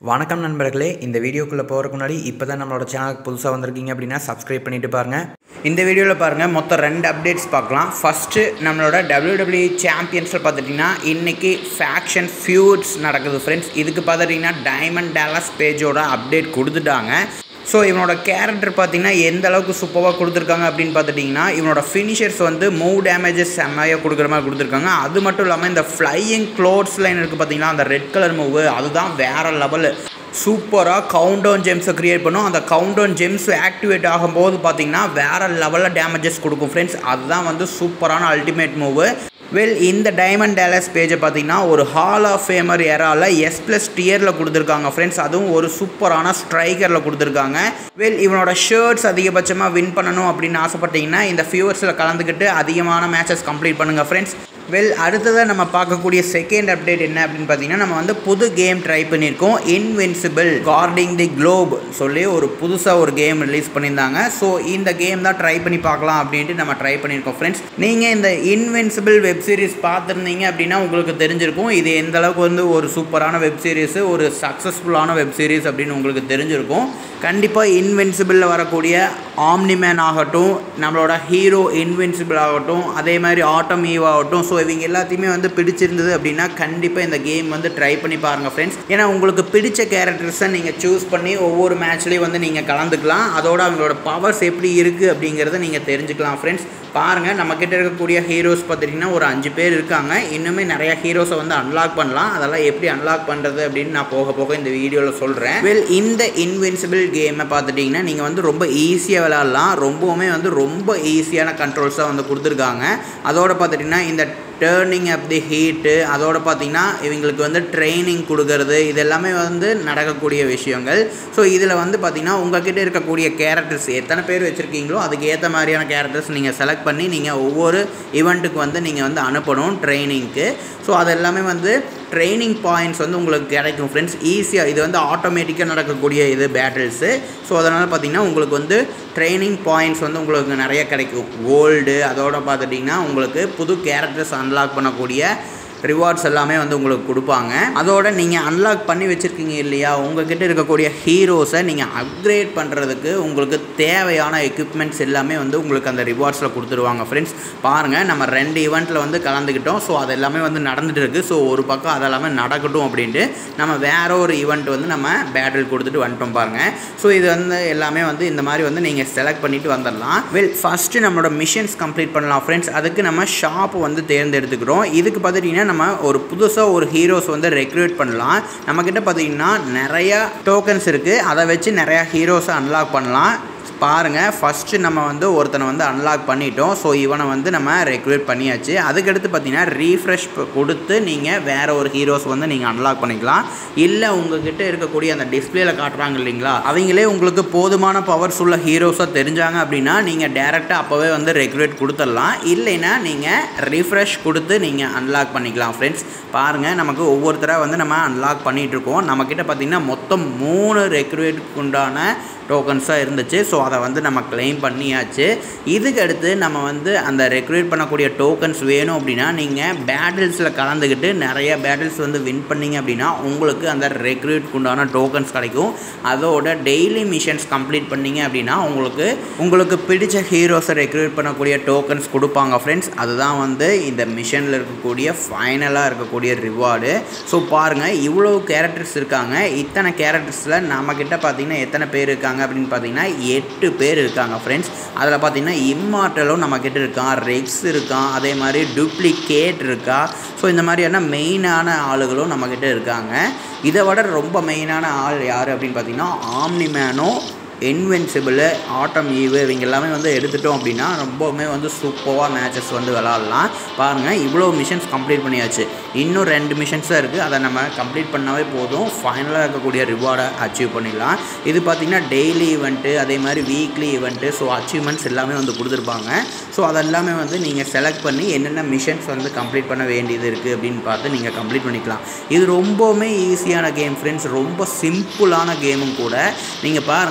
வணக்கம் நண்பர்களே இந்த வீடியோக்குள்ளே போகிறதுக்கு முன்னாடி இப்போ தான் நம்மளோட சேனலுக்கு புதுசாக வந்திருக்கீங்க அப்படின்னா சப்ஸ்கிரைப் பண்ணிட்டு பாருங்கள் இந்த வீடியோவில் பாருங்கள் மொத்தம் ரெண்டு அப்டேட்ஸ் பார்க்கலாம் ஃபஸ்ட்டு நம்மளோட WWE சாம்பியன்ஸில் பார்த்துட்டிங்கன்னா இன்றைக்கி ஃபேக்ஷன் ஃபியூட்ஸ் நடக்குது ஃப்ரெண்ட்ஸ் இதுக்கு பார்த்துட்டிங்கன்னா டைமண்ட் டேலஸ் பேஜோட அப்டேட் கொடுத்துட்டாங்க ஸோ இவனோட கேரக்டர் பார்த்தீங்கன்னா எந்த அளவுக்கு சூப்பராக கொடுத்துருக்காங்க அப்படின்னு பார்த்துட்டிங்கன்னா இவனோட ஃபினிஷர்ஸ் வந்து மூவ் டேமேஜஸ் செம்மையாக கொடுக்குற மாதிரி கொடுத்துருக்காங்க அது மட்டும் இல்லாமல் இந்த ஃப்ளையிங் க்ளோத்ஸ் லைன் இருக்குது பார்த்தீங்கன்னா அந்த ரெட் கலர் மூவ் அதுதான் வேறு லெவலு சூப்பராக கவுண்ட் டவுன் ஜெம்ஸை க்ரியேட் பண்ணும் அந்த கவுண்ட் டவுன் ஜெம்ஸ் ஆக்டிவேட் ஆகும்போது பார்த்தீங்கன்னா வேறு லெவலில் டேமேஜஸ் கொடுக்கும் ஃப்ரெண்ட்ஸ் அதுதான் வந்து சூப்பரான அல்டிமேட் மூவு வெல் இந்த டைமண்ட் டேலஸ் பேஜை பார்த்தீங்கன்னா ஒரு ஹால் ஆஃப் ஃபேமர் ஏரால எஸ் ப்ளஸ் டியரில் கொடுத்துருக்காங்க ஃப்ரெண்ட்ஸ் அதுவும் ஒரு சூப்பரான ஸ்ட்ரைக்கரில் கொடுத்துருக்காங்க வெல் இவனோட ஷர்ட்ஸ் அதிகபட்சமாக வின் பண்ணணும் அப்படின்னு ஆசைப்பட்டீங்கன்னா இந்த ஃபியூவர்ஸில் கலந்துக்கிட்டு அதிகமான மேட்சஸ் கம்ப்ளீட் பண்ணுங்கள் ஃப்ரெண்ட்ஸ் வெல் அடுத்ததாக நம்ம பார்க்கக்கூடிய செகண்ட் அப்டேட் என்ன அப்படின்னு பார்த்தீங்கன்னா நம்ம வந்து புது கேம் ட்ரை பண்ணியிருக்கோம் இன்வென்சிபிள் கார்டிங் தி குளோப் சொல்லி ஒரு புதுசாக ஒரு கேம் ரிலீஸ் பண்ணியிருந்தாங்க ஸோ இந்த கேம் தான் ட்ரை பண்ணி பார்க்கலாம் அப்படின்ட்டு நம்ம ட்ரை பண்ணியிருக்கோம் ஃப்ரெண்ட்ஸ் நீங்கள் இந்த இன்வென்சிபிள் வெப் சீரிஸ் பார்த்துருந்தீங்க அப்படின்னா உங்களுக்கு தெரிஞ்சிருக்கும் இது எந்த அளவுக்கு வந்து ஒரு சூப்பரான வெப் சீரிஸ் ஒரு சக்ஸஸ்ஃபுல்லான வெப் சீரிஸ் அப்படின்னு உங்களுக்கு தெரிஞ்சிருக்கும் கண்டிப்பாக இன்வென்சிபிளில் வரக்கூடிய ஆம்னிமேன் ஆகட்டும் நம்மளோட ஹீரோ இன்வென்சிபிள் ஆகட்டும் அதே மாதிரி ஆட்டம் ஈவ் ஆகட்டும் ஸோ இவங்க எல்லாத்தையுமே வந்து பிடிச்சிருந்தது அப்படின்னா கண்டிப்பாக இந்த கேம் வந்து ட்ரை பண்ணி பாருங்கள் ஃப்ரெண்ட்ஸ் ஏன்னா உங்களுக்கு பிடிச்ச கேரக்டர்ஸை நீங்கள் சூஸ் பண்ணி ஒவ்வொரு மேட்ச்லேயும் வந்து நீங்கள் கலந்துக்கலாம் அதோட அவங்களோட பவர்ஸ் எப்படி இருக்குது அப்படிங்கிறத நீங்கள் தெரிஞ்சுக்கலாம் ஃப்ரெண்ட்ஸ் பாருங்கள் நம்மக்கிட்ட இருக்கக்கூடிய ஹீரோஸ் பார்த்துட்டிங்கன்னா ஒரு அஞ்சு பேர் இருக்காங்க இன்னுமே நிறைய ஹீரோஸை வந்து அன்லாக் பண்ணலாம் அதெல்லாம் எப்படி அன்லாக் பண்ணுறது அப்படின்னு நான் போக போக இந்த வீடியோவில் சொல்கிறேன் வெல் இந்த இன்வென்சிபிள் கேமை பார்த்துட்டிங்கன்னா நீங்கள் வந்து ரொம்ப ஈஸியாக விளாட்லாம் ரொம்பவுமே வந்து ரொம்ப ஈஸியான கண்ட்ரோல்ஸாக வந்து கொடுத்துருக்காங்க அதோட பார்த்துட்டிங்கன்னா இந்த டேர்னிங் அப் தி ஹீட்டு அதோட பார்த்திங்கன்னா இவங்களுக்கு வந்து ட்ரைனிங் கொடுக்கறது இது எல்லாமே வந்து நடக்கக்கூடிய விஷயங்கள் ஸோ இதில் வந்து பார்த்திங்கன்னா உங்ககிட்ட இருக்கக்கூடிய கேரக்டர்ஸ் எத்தனை பேர் வச்சுருக்கீங்களோ அதுக்கு ஏற்ற மாதிரியான கேரக்டர்ஸ் நீங்கள் செலக்ட் பண்ணி நீங்கள் ஒவ்வொரு ஈவெண்ட்டுக்கு வந்து நீங்கள் வந்து அனுப்பணும் ட்ரைனிங்க்கு ஸோ அது எல்லாமே வந்து ட்ரைனிங் பாயிண்ட்ஸ் வந்து உங்களுக்கு கிடைக்கும் ஃப்ரெண்ட்ஸ் ஈஸியாக இது வந்து ஆட்டோமேட்டிக்காக நடக்கக்கூடிய இது பேட்டில்ஸு ஸோ அதனால் பார்த்திங்கன்னா உங்களுக்கு வந்து ட்ரைனிங் பாயிண்ட்ஸ் வந்து உங்களுக்கு நிறைய கிடைக்கும் கோல்டு அதோட பார்த்துட்டிங்கன்னா உங்களுக்கு புது கேரக்டர்ஸ் அன்லாக் பண்ணக்கூடிய ரிவார்ட்ஸ் எல்லாமே வந்து உங்களுக்கு கொடுப்பாங்க அதோட நீங்கள் அன்லாக் பண்ணி வச்சுருக்கீங்க இல்லையா உங்ககிட்ட இருக்கக்கூடிய ஹீரோஸை நீங்கள் அப்கிரேட் பண்ணுறதுக்கு உங்களுக்கு தேவையான எக்யூப்மெண்ட்ஸ் எல்லாமே வந்து உங்களுக்கு அந்த ரிவார்ட்ஸில் கொடுத்துருவாங்க ஃப்ரெண்ட்ஸ் பாருங்கள் நம்ம ரெண்டு ஈவெண்ட்டில் வந்து கலந்துக்கிட்டோம் ஸோ அது எல்லாமே வந்து நடந்துட்டு இருக்குது ஸோ ஒரு பக்கம் அதெல்லாமே நடக்கட்டும் அப்படின்ட்டு நம்ம வேற ஒரு ஈவெண்ட் வந்து நம்ம பேட்டில் கொடுத்துட்டு வந்துட்டோம் பாருங்கள் ஸோ இது வந்து எல்லாமே வந்து இந்த மாதிரி வந்து நீங்கள் செலக்ட் பண்ணிவிட்டு வந்துடலாம் வெல் ஃபஸ்ட்டு நம்மளோட மிஷன்ஸ் கம்ப்ளீட் பண்ணலாம் ஃப்ரெண்ட்ஸ் அதுக்கு நம்ம ஷாப் வந்து தேர்ந்தெடுத்துக்கிறோம் இதுக்கு பார்த்துட்டிங்கன்னா நம்ம ஒரு புதுசாக ஒரு ஹீரோஸ் வந்து ரெக்ரூட் பண்ணலாம் நம்மக்கிட்ட பார்த்திங்கன்னா நிறையா டோக்கன்ஸ் இருக்குது அதை வச்சு நிறையா ஹீரோஸை அன்லாக் பண்ணலாம் பாருங்கள் ஃபஸ்ட்டு நம்ம வந்து ஒருத்தனை வந்து அன்லாக் பண்ணிட்டோம் ஸோ இவனை வந்து நம்ம ரெக்ரூட் பண்ணியாச்சு அதுக்கடுத்து பார்த்தீங்கன்னா ரீஃப்ரெஷ் கொடுத்து நீங்கள் வேறு ஒரு ஹீரோஸ் வந்து நீங்கள் அன்லாக் பண்ணிக்கலாம் இல்லை உங்ககிட்ட இருக்கக்கூடிய அந்த டிஸ்பிளேல காட்டுறாங்க இல்லைங்களா அவங்களே உங்களுக்கு போதுமான பவர்ஸ் உள்ள ஹீரோஸாக தெரிஞ்சாங்க அப்படின்னா நீங்கள் டேரெக்டாக அப்போவே வந்து ரெக்ரூட் கொடுத்துடலாம் இல்லைன்னா நீங்கள் ரீஃப்ரெஷ் கொடுத்து நீங்கள் அன்லாக் பண்ணிக்கலாம் ஃப்ரெண்ட்ஸ் பாருங்கள் நமக்கு ஒவ்வொருத்தராக வந்து நம்ம அன்லாக் பண்ணிகிட்ருக்கோம் நம்மக்கிட்ட பார்த்திங்கன்னா மொத்தம் மூணு ரெக்ரூட்டுக்கு உண்டான டோக்கன்ஸாக இருந்துச்சு ஸோ அதை வந்து நம்ம கிளைம் பண்ணியாச்சு இதுக்கு அடுத்து நம்ம வந்து அந்த ரெக்ரூட் பண்ணக்கூடிய டோக்கன்ஸ் வேணும் அப்படின்னா நீங்கள் பேட்டில்ஸில் கலந்துக்கிட்டு நிறைய பேட்டில்ஸ் வந்து வின் பண்ணிங்க அப்படின்னா உங்களுக்கு அந்த ரெக்ரூட்க்கு உண்டான டோக்கன்ஸ் கிடைக்கும் அதோட டெய்லி மிஷன்ஸ் கம்ப்ளீட் பண்ணிங்க அப்படின்னா உங்களுக்கு உங்களுக்கு பிடிச்ச ஹீரோஸை ரெக்ரூட் பண்ணக்கூடிய டோக்கன்ஸ் கொடுப்பாங்க ஃப்ரெண்ட்ஸ் அதுதான் வந்து இந்த மிஷனில் இருக்கக்கூடிய ஃபைனலாக இருக்கக்கூடிய ரிவார்டு ஸோ பாருங்கள் இவ்வளோ கேரக்டர்ஸ் இருக்காங்க இத்தனை கேரக்டர்ஸில் நம்மக்கிட்ட பார்த்தீங்கன்னா எத்தனை பேர் இருக்காங்க இருக்காங்க அப்படின்னு பார்த்தீங்கன்னா எட்டு பேர் இருக்காங்க ஃப்ரெண்ட்ஸ் அதில் பார்த்தீங்கன்னா இம்மார்டலும் நம்மக்கிட்ட இருக்கான் ரெக்ஸ் இருக்கான் அதே மாதிரி டூப்ளிகேட் இருக்கா ஸோ இந்த மாதிரியான மெயினான ஆளுகளும் நம்மக்கிட்ட இருக்காங்க இதை விட ரொம்ப மெயினான ஆள் யார் அப்படின்னு பார்த்தீங்கன்னா ஆம்னிமேனோ இன்வென்சிபிள் ஆட்டம் ஈவு இவங்க எல்லாமே வந்து எடுத்துட்டோம் அப்படின்னா ரொம்பவுமே வந்து சூப்பராக மேட்சஸ் வந்து விளாட்லாம் பாருங்கள் இவ்வளோ மிஷன்ஸ் கம்ப்ளீட் பண்ணியாச்சு இன்னும் ரெண்டு மிஷன்ஸ் தான் இருக்குது அதை நம்ம கம்ப்ளீட் பண்ணாவே போதும் ஃபைனலாக இருக்கக்கூடிய ரிவார்டை அச்சீவ் பண்ணிடலாம் இது பார்த்திங்கன்னா டெய்லி ஈவெண்ட்டு அதே மாதிரி வீக்லி ஈவெண்ட்டு ஸோ அச்சீவ்மெண்ட்ஸ் எல்லாமே வந்து கொடுத்துருப்பாங்க ஸோ அதெல்லாமே வந்து நீங்கள் செலக்ட் பண்ணி என்னென்ன மிஷன்ஸ் வந்து கம்ப்ளீட் பண்ண வேண்டியது இருக்குது அப்படின்னு பார்த்து நீங்கள் கம்ப்ளீட் பண்ணிக்கலாம் இது ரொம்பவுமே ஈஸியான கேம் ஃப்ரெண்ட்ஸ் ரொம்ப சிம்பிளான கேமும் கூட நீங்கள் பாருங்கள்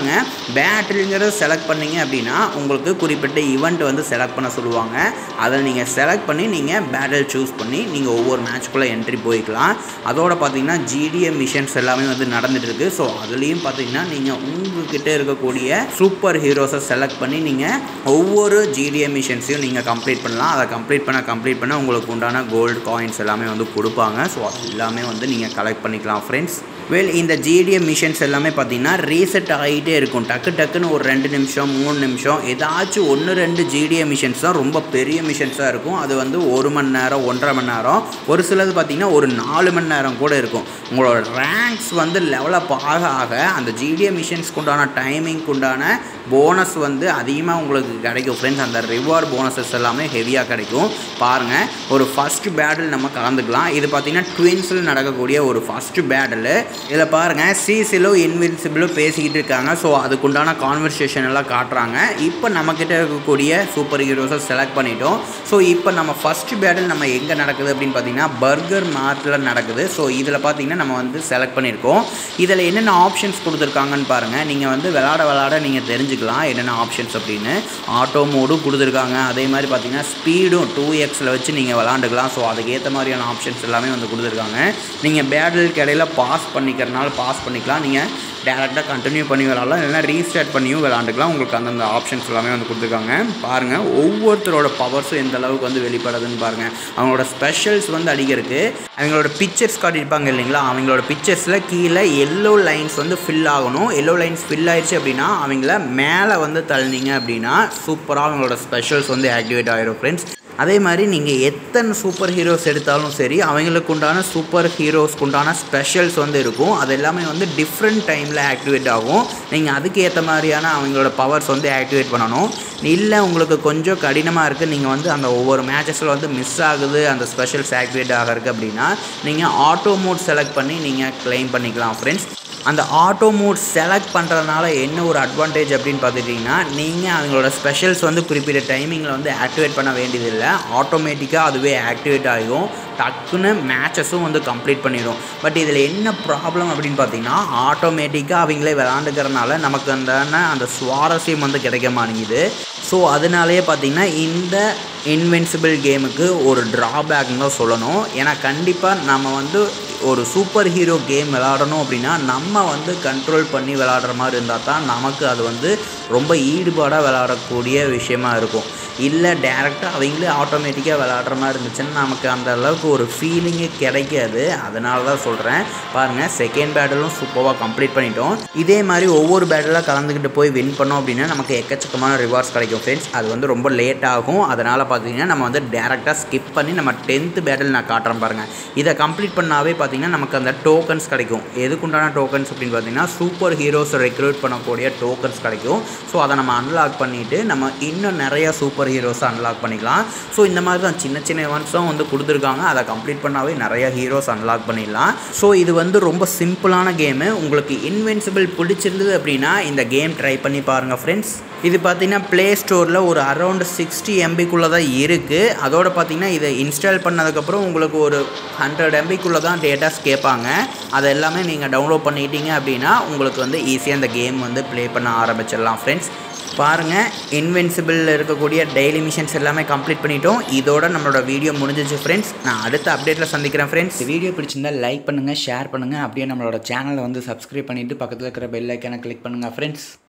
பேட்டிலுங்கிறத செலக்ட் பண்ணீங்க அப்படின்னா உங்களுக்கு குறிப்பிட்ட ஈவெண்ட் வந்து செலக்ட் பண்ண சொல்லுவாங்க அதை நீங்கள் செலக்ட் பண்ணி நீங்கள் பேட்டில் சூஸ் பண்ணி நீங்கள் ஒவ்வொரு மேட்ச்க்குள்ளே என்ட்ரி போய்க்கலாம் அதோட பார்த்தீங்கன்னா ஜிடிஎம் மிஷன்ஸ் எல்லாமே வந்து நடந்துட்டு இருக்கு ஸோ அதுலேயும் பார்த்தீங்கன்னா நீங்கள் உங்ககிட்ட இருக்கக்கூடிய சூப்பர் ஹீரோஸை செலக்ட் பண்ணி நீங்கள் ஒவ்வொரு ஜிடிஎம் மிஷன்ஸையும் நீங்கள் கம்ப்ளீட் பண்ணலாம் அதை கம்ப்ளீட் பண்ண கம்ப்ளீட் பண்ண உங்களுக்கு உண்டான கோல்டு காயின்ஸ் எல்லாமே வந்து கொடுப்பாங்க ஸோ அது எல்லாமே வந்து நீங்கள் கலெக்ட் பண்ணிக்கலாம் ஃப்ரெண்ட்ஸ் வெல் இந்த ஜிடிஎம் மிஷன்ஸ் எல்லாமே பார்த்தீங்கன்னா ரீசெட் ஆகிட்டே இருக்கும் டக்கு டக்குன்னு ஒரு ரெண்டு நிமிஷம் மூணு நிமிஷம் ஏதாச்சும் ஒன்று ரெண்டு ஜிடிஎம் மிஷன்ஸ் தான் ரொம்ப பெரிய மிஷன்ஸாக இருக்கும் அது வந்து ஒரு மணி நேரம் ஒன்றரை மணி நேரம் ஒரு சிலது பார்த்தீங்கன்னா ஒரு நாலு மணி நேரம் கூட இருக்கும் உங்களோட ரேங்க்ஸ் வந்து லெவலப் ஆக ஆக அந்த ஜிடிஎம் மிஷன்ஸ்க்கு உண்டான டைமிங்க்கு உண்டான போனஸ் வந்து அதிகமாக உங்களுக்கு கிடைக்கும் ஃப்ரெண்ட்ஸ் அந்த ரிவார்ட் போனஸஸ் எல்லாமே ஹெவியாக கிடைக்கும் பாருங்கள் ஒரு ஃபஸ்ட் பேட்டில் நம்ம கலந்துக்கலாம் இது பார்த்தீங்கன்னா ட்வின்ஸில் நடக்கக்கூடிய ஒரு ஃபஸ்ட்டு பேட்டில் இதில் பாருங்கள் சிசிலும் இன்வின்சிபிளும் பேசிக்கிட்டு இருக்காங்க ஸோ அதுக்குண்டான கான்வர்சேஷன் எல்லாம் காட்டுறாங்க இப்போ நம்மக்கிட்ட இருக்கக்கூடிய சூப்பர் ஹீரோஸை செலக்ட் பண்ணிட்டோம் ஸோ இப்போ நம்ம ஃபஸ்ட்டு பேட்டில் நம்ம எங்கே நடக்குது அப்படின்னு பார்த்தீங்கன்னா பர்கர் மார்ட்டில் நடக்குது ஸோ இதில் பார்த்தீங்கன்னா நம்ம வந்து செலக்ட் பண்ணியிருக்கோம் இதில் என்னென்ன ஆப்ஷன்ஸ் கொடுத்துருக்காங்கன்னு பாருங்கள் நீங்கள் வந்து விளாட விளாட நீங்கள் தெரிஞ்சுக்கலாம் என்னென்ன ஆப்ஷன்ஸ் அப்படின்னு ஆட்டோ மோடும் கொடுத்துருக்காங்க அதே மாதிரி பார்த்தீங்கன்னா ஸ்பீடும் டூ எக்ஸில் வச்சு நீங்கள் விளாண்டுக்கலாம் ஸோ அதுக்கேற்ற மாதிரியான ஆப்ஷன்ஸ் எல்லாமே வந்து கொடுத்துருக்காங்க நீங்கள் பேட்டிலுக்கு இடையில பாஸ் பண்ணிக்கிறனால பாஸ் பண்ணிக்கலாம் நீங்கள் டேரெக்டாக கண்டினியூ பண்ணி விளாட்லாம் இல்லைனா ரீஸ்டார்ட் பண்ணியும் விளாண்டுக்கலாம் உங்களுக்கு அந்தந்த ஆப்ஷன்ஸ் எல்லாமே வந்து கொடுத்துருக்காங்க பாருங்கள் ஒவ்வொருத்தரோட பவர்ஸும் எந்த அளவுக்கு வந்து வெளிப்படுதுன்னு பாருங்கள் அவங்களோட ஸ்பெஷல்ஸ் வந்து அடிக்கிறதுக்கு அவங்களோட பிக்சர்ஸ் காட்டியிருப்பாங்க இல்லைங்களா அவங்களோட பிக்சர்ஸில் கீழே எல்லோ லைன்ஸ் வந்து ஃபில் ஆகணும் எல்லோ லைன்ஸ் ஃபில் ஆயிடுச்சு அப்படின்னா அவங்கள மேலே வந்து தள்ளினீங்க அப்படின்னா சூப்பராக அவங்களோட ஸ்பெஷல்ஸ் வந்து ஆக்டிவேட் ஆகிடும் ஃப்ரெண்ட்ஸ் அதே மாதிரி நீங்கள் எத்தனை சூப்பர் ஹீரோஸ் எடுத்தாலும் சரி அவங்களுக்கு உண்டான சூப்பர் ஹீரோஸ்க்கு உண்டான ஸ்பெஷல்ஸ் வந்து இருக்கும் அது எல்லாமே வந்து டிஃப்ரெண்ட் டைமில் ஆக்டிவேட் ஆகும் நீங்கள் அதுக்கு ஏற்ற மாதிரியான அவங்களோட பவர்ஸ் வந்து ஆக்டிவேட் பண்ணணும் இல்லை உங்களுக்கு கொஞ்சம் கடினமாக இருக்குது நீங்கள் வந்து அந்த ஒவ்வொரு மேட்சஸில் வந்து மிஸ் ஆகுது அந்த ஸ்பெஷல்ஸ் ஆக்டிவேட் ஆகிறதுக்கு அப்படின்னா நீங்கள் ஆட்டோ மோட் செலக்ட் பண்ணி நீங்கள் க்ளைம் பண்ணிக்கலாம் ஃப்ரெண்ட்ஸ் அந்த ஆட்டோ மோட் செலக்ட் பண்ணுறதுனால என்ன ஒரு அட்வான்டேஜ் அப்படின்னு பார்த்துட்டிங்கன்னா நீங்கள் அவங்களோட ஸ்பெஷல்ஸ் வந்து குறிப்பிட்ட டைமிங்கில் வந்து ஆக்டிவேட் பண்ண வேண்டியதில்லை ஆட்டோமேட்டிக்காக அதுவே ஆக்டிவேட் ஆகிடும் டக்குன்னு மேட்சஸும் வந்து கம்ப்ளீட் பண்ணிடும் பட் இதில் என்ன ப்ராப்ளம் அப்படின்னு பார்த்தீங்கன்னா ஆட்டோமேட்டிக்காக அவங்களே விளாண்டுக்கிறனால நமக்கு அந்த அந்த சுவாரஸ்யம் வந்து கிடைக்க மாட்டேங்குது ஸோ அதனாலேயே பார்த்தீங்கன்னா இந்த இன்வென்சிபிள் கேமுக்கு ஒரு ட்ராபேக்னு தான் சொல்லணும் ஏன்னா கண்டிப்பாக நம்ம வந்து ஒரு சூப்பர் ஹீரோ கேம் விளாடணும் அப்படின்னா நம்ம வந்து கண்ட்ரோல் பண்ணி விளாடுற மாதிரி இருந்தால் தான் நமக்கு அது வந்து ரொம்ப ஈடுபாடாக விளாடக்கூடிய விஷயமா இருக்கும் இல்லை டேரெக்டாக அவங்களே ஆட்டோமேட்டிக்காக விளாடுற மாதிரி இருந்துச்சுன்னா நமக்கு அந்த அளவுக்கு ஒரு ஃபீலிங்கே கிடைக்காது அதனால தான் சொல்கிறேன் பாருங்கள் செகண்ட் பேட்டிலும் சூப்பராக கம்ப்ளீட் பண்ணிட்டோம் இதே மாதிரி ஒவ்வொரு பேட்டிலாக கலந்துக்கிட்டு போய் வின் பண்ணோம் அப்படின்னா நமக்கு எக்கச்சக்கமான ரிவார்ட்ஸ் கிடைக்கும் ஃப்ரெண்ட்ஸ் அது வந்து ரொம்ப லேட் ஆகும் அதனால் பார்த்தீங்கன்னா நம்ம வந்து டேரெக்டாக ஸ்கிப் பண்ணி நம்ம டென்த்து பேட்டில் நான் காட்டுறேன் பாருங்கள் இதை கம்ப்ளீட் பண்ணாவே பார்த்தீங்கன்னா நமக்கு அந்த டோக்கன்ஸ் கிடைக்கும் எதுக்குண்டான டோக்கன்ஸ் அப்படின்னு பார்த்தீங்கன்னா சூப்பர் ஹீரோஸ் ரெக்ரூட் பண்ணக்கூடிய டோக்கன்ஸ் கிடைக்கும் ஸோ அதை நம்ம அன்லாக் பண்ணிவிட்டு நம்ம இன்னும் நிறைய சூப்பர் ஹீரோஸை அன்லாக் பண்ணிக்கலாம் ஸோ இந்த மாதிரி தான் சின்ன சின்ன இவெண்ட்ஸும் வந்து கொடுத்துருக்காங்க அதை கம்ப்ளீட் பண்ணாவே நிறைய ஹீரோஸ் அன்லாக் பண்ணிடலாம் ஸோ இது வந்து ரொம்ப சிம்பிளான கேமு உங்களுக்கு இன்வென்சிபிள் பிடிச்சிருந்தது அப்படின்னா இந்த கேம் ட்ரை பண்ணி பாருங்கள் ஃப்ரெண்ட்ஸ் இது பார்த்தீங்கன்னா ப்ளே ஸ்டோரில் ஒரு அரௌண்ட் சிக்ஸ்டி எம்பிக்குள்ளே தான் இருக்குது அதோட பார்த்தீங்கன்னா இதை இன்ஸ்டால் பண்ணதுக்கப்புறம் உங்களுக்கு ஒரு ஹண்ட்ரட் எம்பிக்குள்ளே தான் டேட்டாஸ் கேட்பாங்க அதை எல்லாமே நீங்கள் டவுன்லோட் பண்ணிட்டீங்க அப்படின்னா உங்களுக்கு வந்து ஈஸியாக இந்த கேம் வந்து ப்ளே பண்ண ஆரம்பிச்சிடலாம் ஃப்ரெண்ட்ஸ் பாருங்கள் இன்வென்சிபிளில் இருக்கக்கூடிய டெய்லி மிஷன்ஸ் எல்லாமே கம்ப்ளீட் பண்ணிட்டோம் இதோட நம்மளோட வீடியோ முடிஞ்சிச்சு ஃப்ரெண்ட்ஸ் நான் அடுத்த அப்டேட்டில் சந்திக்கிறேன் ஃப்ரெண்ட்ஸ் வீடியோ பிடிச்சிருந்தா லைக் பண்ணுங்கள் ஷேர் பண்ணுங்கள் அப்படியே நம்மளோட சேனலை வந்து சப்ஸ்கிரைப் பண்ணிவிட்டு பக்கத்தில் இருக்கிற பெல் ஐக்கானை கிளிக் பண்ணுங்கள் ஃப்ரெண்ட்ஸ்